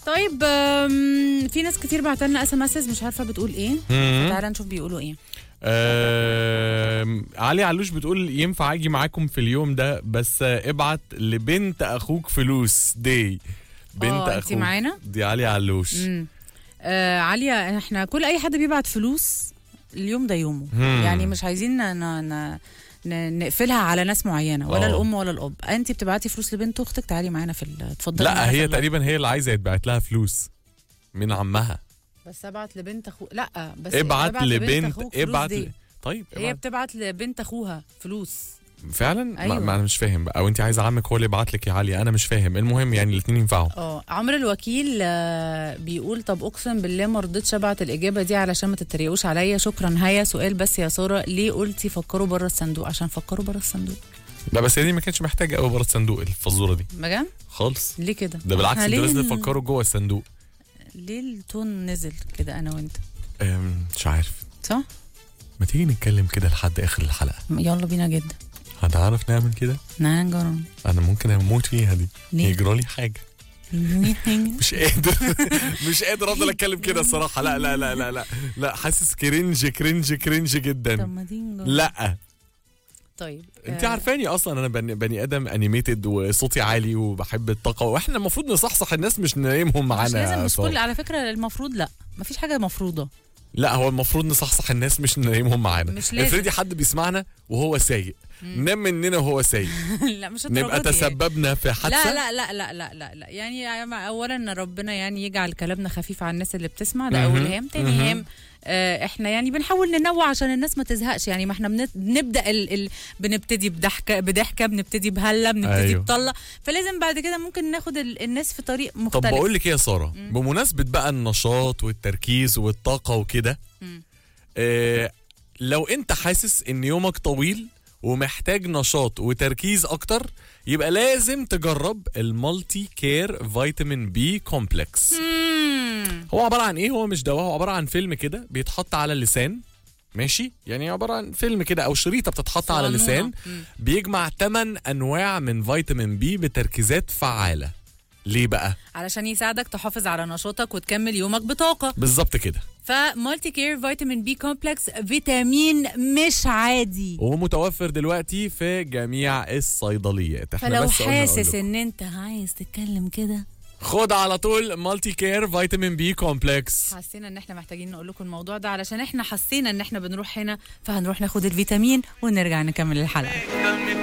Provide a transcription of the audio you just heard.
طيب آم، في ناس كتير بعت لنا اس ام اس مش عارفه بتقول ايه مم. تعالى نشوف بيقولوا ايه آم، علي علوش بتقول ينفع اجي معاكم في اليوم ده بس آه، ابعت لبنت اخوك فلوس دي بنت آه، اخوك انتي معانا؟ دي علي علوش امم آه عالية احنا كل اي حد بيبعت فلوس اليوم ده يومه مم. يعني مش عايزين ن... ن... ن... نقفلها على ناس معينه ولا آه. الأم الام ولا الاب انت بتبعتي فلوس لبنت اختك تعالي معانا في ال- اتفضلي معانا لا في هي اللايف. تقريبا هي اللي عايزه يتبعت لها فلوس من عمها بس ابعت لبنت اخو لا بس ابعت لبنت أخوك فلوس ابعت دي. ل... طيب هي ابعت. بتبعت لبنت اخوها فلوس فعلا أيوة. ما, ما انا مش فاهم بقى او انت عايزه عمك هو اللي يبعت لك يا علي انا مش فاهم المهم يعني الاثنين ينفعوا اه عمرو الوكيل آه، بيقول طب اقسم بالله ما رضيتش ابعت الاجابه دي علشان ما تتريقوش عليا شكرا هيا سؤال بس يا ساره ليه قلتي فكروا بره الصندوق عشان فكروا بره الصندوق لا بس هي دي ما كانتش محتاجه قوي بره الصندوق الفزوره دي بجد خالص ليه كده ده بالعكس إحنا انت ليه لازم ال- تفكروا جوه الصندوق ليه التون نزل كده انا وانت أم، مش عارف صح ما تيجي نتكلم كده لحد اخر الحلقه يلا بينا جدا هنعرف نعمل كده نانجرون انا ممكن اموت فيها دي ليه؟ يجرى لي حاجه مش قادر مش قادر افضل اتكلم كده الصراحه لا لا لا لا لا لا حاسس كرنج كرنج كرنج طب جدا ما دي نجرب. لا طيب انت آه، عارفاني اصلا انا بني, بني ادم انيميتد وصوتي عالي وبحب الطاقه واحنا المفروض نصحصح الناس مش ننيمهم معانا مش لازم يا مش سارة. كل على فكره المفروض لا مفيش حاجه مفروضه لا هو المفروض نصحصح الناس مش ننيمهم معانا مش لازم. افرضي حد بيسمعنا وهو سايق نام مننا وهو سايق لا مش نبقى الدرجات دي يعني. تسببنا في حادثه لا لا لا لا لا لا لا يعني اولا ربنا يعني يجعل كلامنا خفيف على الناس اللي بتسمع ده مهم. اول هام تاني مهم. هام آه احنا يعني بنحاول ننوع عشان الناس ما تزهقش يعني ما احنا بنت- بنبدا ال ال بنبتدي بضحكه بضحكه بنبتدي بهله بنبتدي أيوه. أيوه. بطله فلازم بعد كده ممكن ناخد ال الناس في طريق طب مختلف بقول لك ايه يا ساره بمناسبه بقى النشاط والتركيز والطاقه وكده مم. آه لو انت حاسس ان يومك طويل ومحتاج نشاط وتركيز اكتر يبقى لازم تجرب المالتي كير فيتامين بي كومبلكس مم. هو عباره عن ايه هو مش دواء هو عباره عن فيلم كده بيتحط على اللسان ماشي يعني عباره عن فيلم كده او شريطه بتتحط على صغنونة. اللسان مم. بيجمع 8 انواع من فيتامين بي بتركيزات فعاله ليه بقى علشان يساعدك تحافظ على نشاطك وتكمل يومك بطاقه بالظبط كده فمالتي كير فيتامين بي كومبلكس فيتامين مش عادي وهو متوفر دلوقتي في جميع الصيدليات احنا فلو بس قلنا أقول حاسس لكم. ان انت عايز تتكلم كده خد على طول مالتي كير فيتامين بي كومبلكس حسينا ان احنا محتاجين نقول لكم الموضوع ده علشان احنا حسينا ان احنا بنروح هنا فهنروح ناخد الفيتامين ونرجع نكمل الحلقه